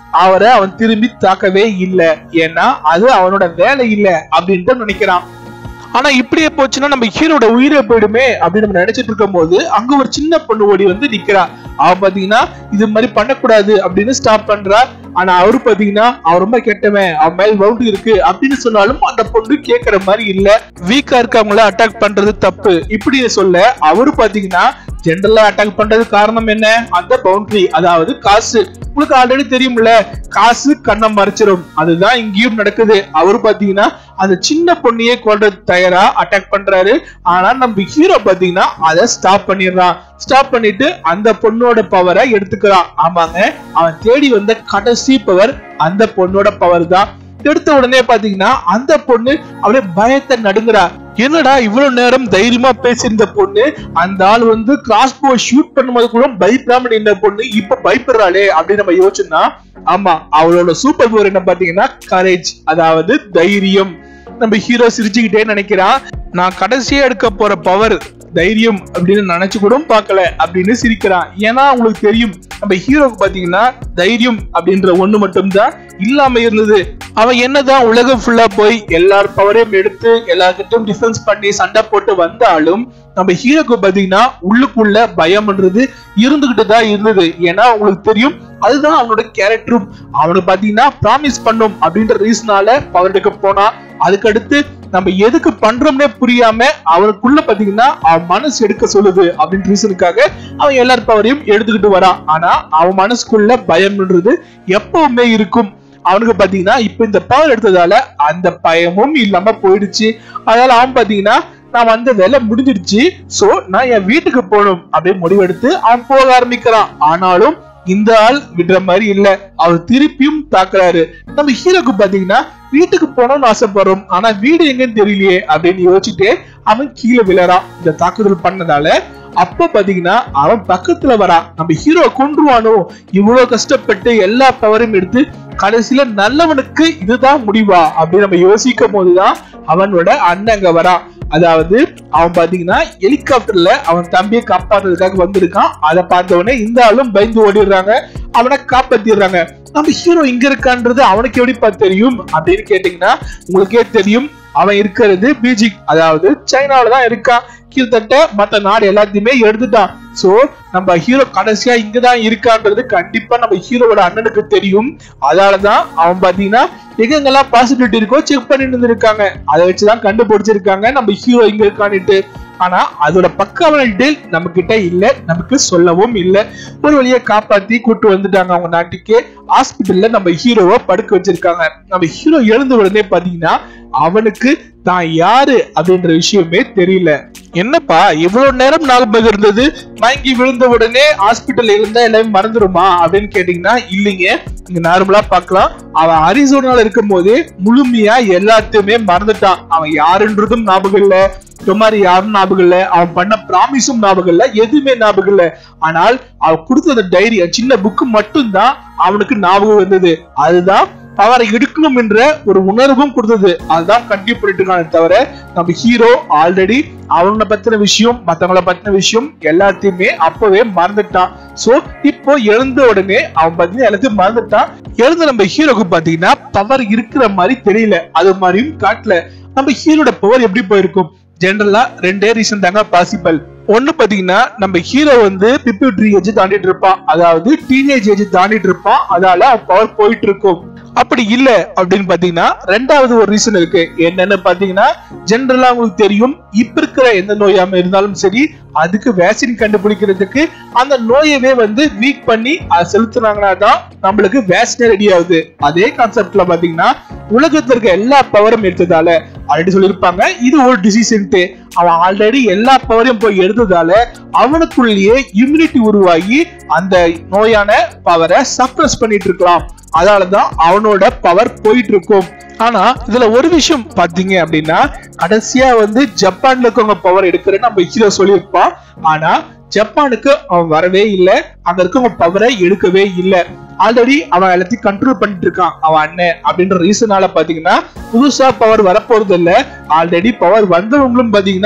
அவரை அவன் திரும்பி தாக்கவே இல்லை ஏன்னா அது அவனோட வேலை இல்லை அப்படின்ட்டு நினைக்கிறான் ஆனா இப்படியே போச்சுன்னா நம்ம ஹீரோட உயிரே போயிடுமே அப்படின்னு நம்ம நினைச்சிட்டு இருக்கும் போது அங்க ஒரு சின்ன பொண்ணு ஓடி வந்து நிக்கிறா அவ பாத்தீங்கன்னா இது மாதிரி பண்ணக்கூடாது அப்படின்னு ஸ்டாப் பண்றா ஆனா அவரு பாத்தீங்கன்னா அவன் ரொம்ப கெட்டவன் அவன் மேல் வவுண்டு இருக்கு அப்படின்னு சொன்னாலும் அந்த பொண்ணு கேக்குற மாதிரி இல்ல வீக்கா இருக்கவங்கள அட்டாக் பண்றது தப்பு இப்படின்னு சொல்ல அவரு பாத்தீங்கன்னா ஜென்ரலா அட்டாக் பண்றது காரணம் என்ன அந்த பவுண்டரி அதாவது காசு உங்களுக்கு ஆல்ரெடி தெரியும்ல காசு கண்ணை மறைச்சிரும் அதுதான் இங்கேயும் நடக்குது அவரு பாத்தீங்கன்னா அந்த சின்ன பொண்ணையே கொல்றது தயாரா அட்டாக் பண்றாரு ஆனா நம்ம ஹீரோ பாத்தீங்கன்னா அதை ஸ்டாப் பண்ணிடுறான் ஸ்டாப் பண்ணிட்டு அந்த பொண்ணோட பவரை எடுத்துக்கிறான் ஆமாங்க அவன் தேடி வந்த கடைசி பவர் அந்த பொண்ணோட பவர் தான் எடுத்த உடனே பாத்தீங்கன்னா அந்த பொண்ணு அப்படியே பயத்தை நடுங்குறா என்னடா இவ்வளவு நேரம் தைரியமா பேசியிருந்த பொண்ணு அந்த ஆள் வந்து கிராஸ் போ ஷூட் பண்ணும்போது கூட பயப்படாம நின்ற பொண்ணு இப்ப பயப்படுறாளே அப்படின்னு நம்ம யோசிச்சோம்னா ஆமா அவளோட சூப்பர் பவர் என்ன பாத்தீங்கன்னா கரேஜ் அதாவது தைரியம் நம்ம ஹீரோ சிரிச்சுக்கிட்டே நினைக்கிறான் நான் கடைசியா எடுக்க போற பவர் தைரியம் அப்படின்னு நினைச்சு கூட பார்க்கல அப்படின்னு சிரிக்கிறான் ஏன்னா அவங்களுக்கு தெரியும் நம்ம ஹீரோக்கு பாத்தீங்கன்னா தைரியம் அப்படின்ற ஒண்ணு மட்டும்தான் இல்லாம இருந்தது அவன் என்னதான் உலகம் ஃபுல்லா போய் எல்லார் பவரையும் எடுத்து எல்லார்கிட்டும் டிஃபென்ஸ் பண்ணி சண்டை போட்டு வந்தாலும் நம்ம ஹீரோக்கு பாத்தீங்கன்னா உள்ளுக்குள்ள பயம்ன்றது இருந்துகிட்டு தான் இருந்தது ஏன்னா உங்களுக்கு தெரியும் அதுதான் அவனோட கேரக்டரும் அவனுக்கு பாத்தீங்கன்னா ப்ராமிஸ் பண்ணும் அப்படின்ற ரீசனால பவர் எடுக்க போனா அதுக்கடுத்து நம்ம எதுக்கு பண்றோம்னே புரியாம அவனுக்குள்ள பாத்தீங்கன்னா அவன் மனசு எடுக்க சொல்லுது அப்படின்ற ரீசனுக்காக அவன் எல்லார் பவரையும் எடுத்துக்கிட்டு வரான் ஆனா அவன் மனசுக்குள்ள பயம்ன்றது எப்பவுமே இருக்கும் அவனுக்கு பாத்தீங்கன்னா இப்ப இந்த பவர் எடுத்ததால அந்த பயமும் இல்லாம போயிடுச்சு அதனால அவன் பாத்தீங்கன்னா நான் வந்த வேலை முடிஞ்சிடுச்சு சோ நான் என் வீட்டுக்கு போகணும் அப்படின்னு முடிவெடுத்து அவன் போக ஆரம்பிக்கிறான் ஆனாலும் இந்த ஆள் விடுற மாதிரி இல்ல அவர் திருப்பியும் தாக்குறாரு நம்ம ஹீரோக்கு பாத்தீங்கன்னா வீட்டுக்கு போனோம்னு ஆசைப்படுறோம் ஆனா வீடு எங்கன்னு தெரியலையே அப்படின்னு யோசிச்சுட்டு அவன் கீழே விழறான் இந்த தாக்குதல் பண்ணதால அப்ப பாத்தீங்கன்னா அவன் பக்கத்துல வரான் நம்ம ஹீரோ கொன்றுவானோ இவ்வளவு கஷ்டப்பட்டு எல்லா பவரையும் எடுத்து கடைசியில நல்லவனுக்கு இதுதான் முடிவா அப்படின்னு நம்ம யோசிக்கும் போதுதான் அவனோட அண்ணன் அங்க வரான் அதாவது அவன் பாத்தீங்கன்னா ஹெலிகாப்டர்ல அவன் தம்பியை காப்பாத்துறதுக்காக வந்திருக்கான் அதை பார்த்த உடனே இந்த ஆளும் பயந்து ஓடிடுறாங்க அவனை காப்பாத்திடுறாங்க நம்ம ஹீரோ இங்க இருக்கான்றது அவனுக்கு எப்படிப்பா தெரியும் அப்படின்னு கேட்டீங்கன்னா உங்களுக்கே தெரியும் அவன் இருக்கிறது பீஜிங் அதாவது சைனால தான் இருக்கான் கீழ்த்தட்ட மத்த நாடு எல்லாத்தையுமே எடுத்துட்டான் சோ நம்ம ஹீரோ கடைசியா இங்கதான் இருக்கான்றது கண்டிப்பா நம்ம ஹீரோவோட அண்ணனுக்கு தெரியும் அதனாலதான் அவன் பாத்தீங்கன்னா எங்கெங்கெல்லாம் பாசிபிலிட்டி இருக்கோ செக் பண்ணிட்டு இருந்திருக்காங்க அதை வச்சுதான் கண்டுபிடிச்சிருக்காங்க நம்ம ஹீரோ இங்க இருக்கான்னுட்டு ஆனா அதோட பக்காவான டீல் நம்ம கிட்ட இல்ல நமக்கு சொல்லவும் இல்ல ஒரு வழியை காப்பாத்தி கூட்டு வந்துட்டாங்க அவங்க நாட்டுக்கு ஹாஸ்பிட்டல்ல நம்ம ஹீரோவை படுக்க வச்சிருக்காங்க நம்ம ஹீரோ எழுந்த உடனே பாத்தீங்கன்னா அவனுக்கு தான் யாரு அப்படின்ற விஷயமே தெரியல என்னப்பா இவ்வளவு நேரம் ஞாபகம் இருந்தது மயங்கி விழுந்த உடனே ஹாஸ்பிட்டல் இருந்தா எல்லாமே மறந்துருமா அப்படின்னு கேட்டீங்கன்னா இல்லைங்க இங்க நார்மலா பார்க்கலாம் அவன் அரிசோனால இருக்கும் போதே முழுமையா எல்லாத்தையுமே மறந்துட்டான் அவன் யாருன்றதும் ஞாபகம் இல்ல குமாரி யாரும் ஞாபகம் இல்ல அவன் பண்ண ப்ராமிஸும் ஞாபகம் இல்ல எதுவுமே ஞாபகம் இல்ல ஆனால் அவன் கொடுத்த அந்த டைரி சின்ன புக்கு மட்டும்தான் அவனுக்கு ஞாபகம் வந்தது அதுதான் பவரை எடுக்கணும் என்ற ஒரு உணர்வும் கொடுத்தது அதுதான் கண்டிப்பா பண்ணிட்டு இருக்கானே தவிர நம்ம ஹீரோ ஆல்ரெடி அவனை பத்தின விஷயம் மத்தவங்கள பத்தின விஷயம் எல்லாத்தையுமே அப்பவே மறந்துட்டான் சோ இப்போ எழுந்த உடனே அவன் பாத்தீங்கன்னா எல்லாத்தையும் மறந்துட்டான் எழுந்த நம்ம ஹீரோக்கு பாத்தீங்கன்னா பவர் இருக்கிற மாதிரி தெரியல அது மாதிரியும் காட்டல நம்ம ஹீரோட பவர் எப்படி போயிருக்கும் ஜெனரலா ரெண்டே ரீசன் தாங்க பாசிபிள் ஒண்ணு பாத்தீங்கன்னா நம்ம ஹீரோ வந்து பிப்யூட்ரி ஏஜ் தாண்டிட்டு இருப்பான் அதாவது டீனேஜ் ஏஜ் தாண்டிட்டு இருப்பான் அதால பவர் போயிட்டு இருக்கும் அப்படி இல்ல அப்படின்னு பாத்தீங்கன்னா ரெண்டாவது ஒரு ரீசன் இருக்கு என்னன்னு பாத்தீங்கன்னா ஜெனரலா உங்களுக்கு தெரியும் இப்ப இருக்கிற எந்த நோயாம இருந்தாலும் சரி அதுக்கு வேக்சின் கண்டுபிடிக்கிறதுக்கு அந்த நோயவே வந்து வீக் பண்ணி அதை செலுத்துனாங்கன்னா தான் நம்மளுக்கு வேக்சினே ரெடி ஆகுது அதே கான்செப்ட்ல பாத்தீங்கன்னா உலகத்துல இருக்க எல்லா பவரும் எடுத்ததால ஆல்ரெடி சொல்லியிருப்பாங்க இது ஒரு டிசீஸ்ன்ட்டு அவன் ஆல்ரெடி எல்லா பவரையும் போய் எடுத்ததால அவனுக்குள்ளேயே இம்யூனிட்டி உருவாகி அந்த நோயான பவரை சப்ரஸ் பண்ணிட்டு இருக்கலாம் அதனாலதான் அவனோட பவர் போயிட்டு இருக்கும் ஆனா இதுல ஒரு விஷயம் பாத்தீங்க அப்படின்னா கடைசியா வந்து ஜப்பான்ல இருக்கவங்க பவர் எடுக்கிறேன்னு நம்ம ஹீரோ சொல்லியிருப்பான் ஆனா ஜப்பானுக்கு அவன் வரவே இல்லை அங்க இருக்கவங்க பவரை எடுக்கவே இல்லை ஆல்ரெடி அவன் எல்லாத்தையும் கண்ட்ரோல் பண்ணிட்டு இருக்கான் அவன் அண்ணன் அப்படின்ற ரீசனால பாத்தீங்கன்னா புதுசா பவர் வரப்போறது இல்ல ஆல்ரெடி பவர் வந்தவங்களும் பாத்தீங்கன்னா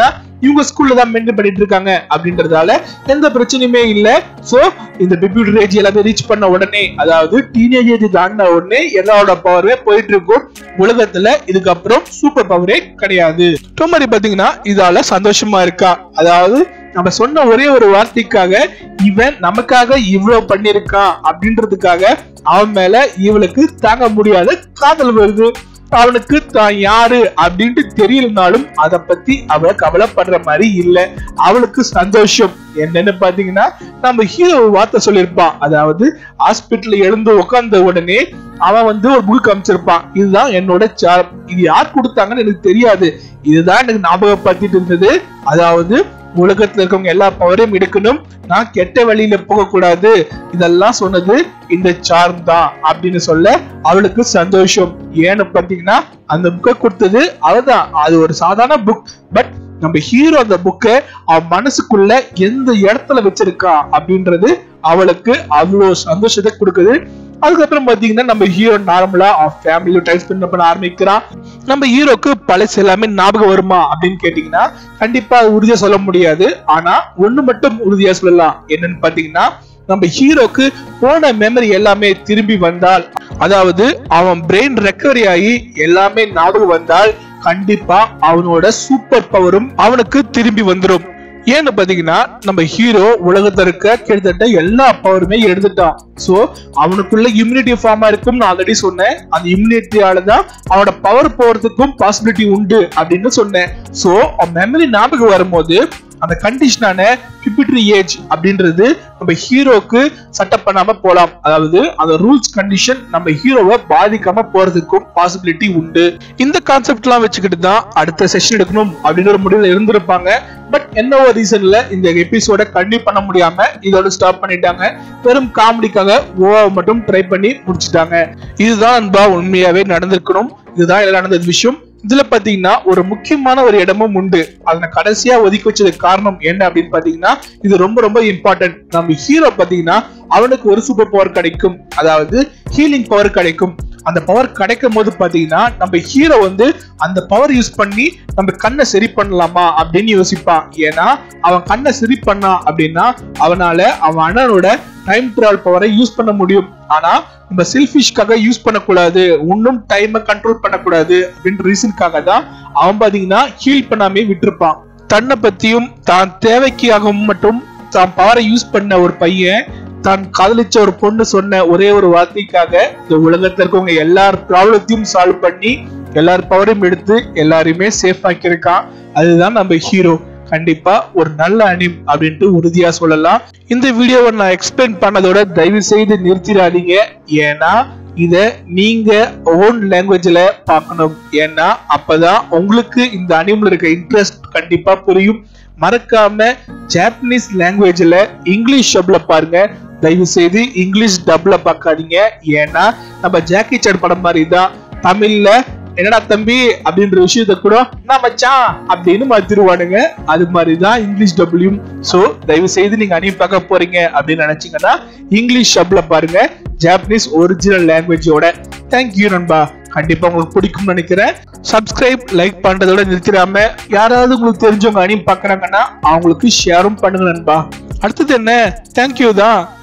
இவங்க ஸ்கூல்ல தான் மெயின்டைன் பண்ணிட்டு இருக்காங்க அப்படின்றதால எந்த பிரச்சனையுமே இல்ல சோ இந்த பிபியூட் ரேஜ் எல்லாமே ரீச் பண்ண உடனே அதாவது டீனேஜ் ஏஜ் தாண்டின உடனே எல்லாரோட பவருமே போயிட்டு இருக்கும் உலகத்துல இதுக்கப்புறம் சூப்பர் பவரே கிடையாது டோமரி பாத்தீங்கன்னா இதால சந்தோஷமா இருக்கா அதாவது நம்ம சொன்ன ஒரே ஒரு வார்த்தைக்காக இவன் நமக்காக இவ்வளவு பண்ணிருக்கான் அப்படின்றதுக்காக அவன் மேல இவளுக்கு தாங்க முடியாத காதல் வருது அவனுக்கு தான் யாரு அப்படின்ட்டு தெரியலனாலும் அத பத்தி அவ கவலைப்படுற மாதிரி இல்ல அவளுக்கு சந்தோஷம் என்னன்னு பாத்தீங்கன்னா நம்ம ஹீரோ ஒரு வார்த்தை சொல்லியிருப்பான் அதாவது ஹாஸ்பிட்டல் எழுந்து உட்கார்ந்த உடனே அவன் வந்து ஒரு புக் காமிச்சிருப்பான் இதுதான் என்னோட சார் இது யார் கொடுத்தாங்கன்னு எனக்கு தெரியாது இதுதான் எனக்கு ஞாபகப்படுத்திட்டு இருந்தது அதாவது உலகத்துல இருக்கவங்க எல்லா பவரையும் எடுக்கணும் நான் கெட்ட வழியில போக கூடாது இதெல்லாம் சொன்னது இந்த சார்ம் தான் அப்படின்னு சொல்ல அவளுக்கு சந்தோஷம் ஏன்னு பாத்தீங்கன்னா அந்த புக்கை கொடுத்தது அவதான் அது ஒரு சாதாரண புக் பட் நம்ம ஹீரோ அந்த புக்கை அவன் மனசுக்குள்ள எந்த இடத்துல வச்சிருக்கா அப்படின்றது அவளுக்கு அவ்வளவு சந்தோஷத்தை கொடுக்குது அதுக்கப்புறம் பாத்தீங்கன்னா நம்ம ஹீரோ நார்மலா அவன் ஃபேமிலியோட டைம் ஸ்பெண்ட் பண்ண ஆரம்பிக்கிறான் நம்ம ஹீரோக்கு பழசு எல்லாமே ஞாபகம் வருமா அப்படின்னு கேட்டீங்கன்னா கண்டிப்பா அது உறுதியா சொல்ல முடியாது ஆனா ஒண்ணு மட்டும் உறுதியா சொல்லலாம் என்னன்னு பாத்தீங்கன்னா நம்ம ஹீரோக்கு போன மெமரி எல்லாமே திரும்பி வந்தால் அதாவது அவன் பிரெயின் ரெக்கவரி ஆகி எல்லாமே ஞாபகம் வந்தால் கண்டிப்பா அவனோட சூப்பர் பவரும் அவனுக்கு திரும்பி வந்துடும் ஏன்னு பாத்தீங்கன்னா நம்ம ஹீரோ உலகத்துல இருக்க கிட்டத்தட்ட எல்லா பவருமே எடுத்துட்டான் சோ அவனுக்குள்ள இம்யூனிட்டி ஃபார்மா இருக்கும் நான் ஆல்ரெடி சொன்னேன் அந்த இம்யூனிட்டியால தான் அவனோட பவர் போறதுக்கும் பாசிபிலிட்டி உண்டு அப்படின்னு சொன்னேன் சோ அவன் மெமரி ஞாபகம் வரும்போது அந்த கண்டிஷனான பிபிட்ரி ஏஜ் அப்படின்றது நம்ம ஹீரோக்கு சட்டப் பண்ணாம போலாம் அதாவது அந்த ரூல்ஸ் கண்டிஷன் நம்ம ஹீரோவை பாதிக்காம போறதுக்கும் பாசிபிலிட்டி உண்டு இந்த கான்செப்ட் எல்லாம் வச்சுக்கிட்டு தான் அடுத்த செஷன் எடுக்கணும் அப்படின்ற ஒரு முடிவுல இருந்திருப்பாங்க பட் என்ன ஒரு ரீசன்ல இந்த எபிசோட கண்டினியூ பண்ண முடியாம இதோட ஸ்டாப் பண்ணிட்டாங்க வெறும் காமெடிக்காக ஓவா மட்டும் ட்ரை பண்ணி முடிச்சிட்டாங்க இதுதான் அன்பா உண்மையாவே நடந்திருக்கணும் இதுதான் இதுல நடந்த விஷயம் இதுல பாத்தீங்கன்னா ஒரு முக்கியமான ஒரு இடமும் உண்டு அதனை கடைசியா ஒதுக்கி வச்சதுக்கு காரணம் என்ன அப்படின்னு பாத்தீங்கன்னா இது ரொம்ப ரொம்ப இம்பார்ட்டன்ட் நம்ம ஹீரோ பாத்தீங்கன்னா அவனுக்கு ஒரு சூப்பர் பவர் கிடைக்கும் அதாவது ஹீலிங் பவர் கிடைக்கும் அந்த பவர் கிடைக்கும் போது பாத்தீங்கன்னா நம்ம ஹீரோ வந்து அந்த பவர் யூஸ் பண்ணி நம்ம கண்ணை சரி பண்ணலாமா அப்படின்னு யோசிப்பான் ஏன்னா அவன் கண்ணை சரி பண்ணான் அப்படின்னா அவனால அவன் அண்ணனோட டைம் டிராவல் பவரை யூஸ் பண்ண முடியும் ஆனா நம்ம செல்ஃபிஷ்காக யூஸ் பண்ணக்கூடாது இன்னும் டைமை கண்ட்ரோல் பண்ணக்கூடாது அப்படின்ற ரீசனுக்காக தான் அவன் பாத்தீங்கன்னா ஹீல் பண்ணாமே விட்டிருப்பான் தன்னை பத்தியும் தான் தேவைக்காகவும் மட்டும் தான் பவரை யூஸ் பண்ண ஒரு பையன் தான் காதலிச்ச ஒரு பொண்ணு சொன்ன ஒரே ஒரு வார்த்தைக்காக இந்த உலகத்துல இருக்கவங்க எல்லார் ப்ராப்ளத்தையும் சால்வ் பண்ணி எல்லார் பவரையும் எடுத்து எல்லாரையுமே சேஃப் ஆக்கியிருக்கான் அதுதான் நம்ம ஹீரோ கண்டிப்பா ஒரு நல்ல அனிம் அப்படின்ட்டு உறுதியா சொல்லலாம் இந்த வீடியோவை நான் எக்ஸ்பிளைன் பண்ணதோட தயவு செய்து நிறுத்திடாதீங்க ஏன்னா இத நீங்க ஓன் லாங்குவேஜ்ல பார்க்கணும் ஏன்னா அப்பதான் உங்களுக்கு இந்த அனிமல இருக்க இன்ட்ரெஸ்ட் கண்டிப்பா புரியும் மறக்காம ஜாப்பனீஸ் லாங்குவேஜ்ல இங்கிலீஷ் டப்ல பாருங்க தயவு செய்து இங்கிலீஷ் டப்ல பார்க்காதீங்க ஏன்னா நம்ம ஜாக்கி சான் படம் மாதிரி தான் தமிழ்ல என்னடா தம்பி அப்படின்ற விஷயத்த கூட நான் மச்சான் அப்படின்னு மாத்திருவானுங்க அது மாதிரிதான் இங்கிலீஷ் டபுள்யூம் சோ தயவு செய்து நீங்க அணி பார்க்க போறீங்க அப்படின்னு நினைச்சீங்கன்னா இங்கிலீஷ் டப்ல பாருங்க ஜாப்பனீஸ் ஒரிஜினல் லாங்குவேஜோட தேங்க்யூ நண்பா கண்டிப்பா உங்களுக்கு பிடிக்கும்னு நினைக்கிறேன் சப்ஸ்கிரைப் லைக் பண்றதோட நிறுத்திடாம யாராவது உங்களுக்கு தெரிஞ்சவங்க அணி பாக்குறாங்கன்னா அவங்களுக்கு ஷேரும் பண்ணுங்க நண்பா அடுத்தது என்ன தேங்க்யூ தான்